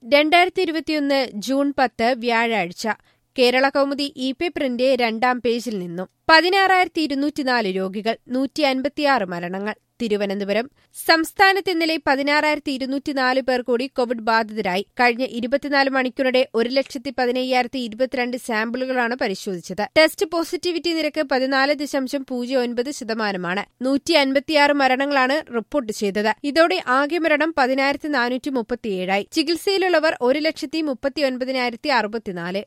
രണ്ടായിരത്തി ഇരുപത്തിയൊന്ന് ജൂൺ പത്ത് വ്യാഴാഴ്ച കേരള കൗമുദി ഇ പേപ്പറിന്റെ രണ്ടാം പേജിൽ നിന്നും പതിനാറായിരത്തി ഇരുന്നൂറ്റിനാല് രോഗികൾ നൂറ്റി അൻപത്തിയാറ് മരണങ്ങൾ തിരുവനന്തപുരം സംസ്ഥാനത്ത് ഇന്നലെ പതിനാറായിരത്തി ഇരുന്നൂറ്റിനാല് പേർ കൂടി കോവിഡ് ബാധിതരായി കഴിഞ്ഞ ഇരുപത്തിനാല് മണിക്കൂറിടെ ഒരു ലക്ഷത്തി പതിനയ്യായിരത്തി ഇരുപത്തിരണ്ട് സാമ്പിളുകളാണ് പരിശോധിച്ചത് ടെസ്റ്റ് പോസിറ്റിവിറ്റി നിരക്ക് പതിനാല് ദശാംശം പൂജ്യം ഒൻപത് ശതമാനമാണ് നൂറ്റി അൻപത്തിയാറ് മരണങ്ങളാണ് റിപ്പോർട്ട് ചെയ്തത് ഇതോടെ ആകെ മരണം പതിനായിരത്തി നാനൂറ്റി മുപ്പത്തിയേഴായി ചികിത്സയിലുള്ളവർ ഒരു ലക്ഷത്തി മുപ്പത്തി ഒൻപതിനായിരത്തി അറുപത്തിനാല്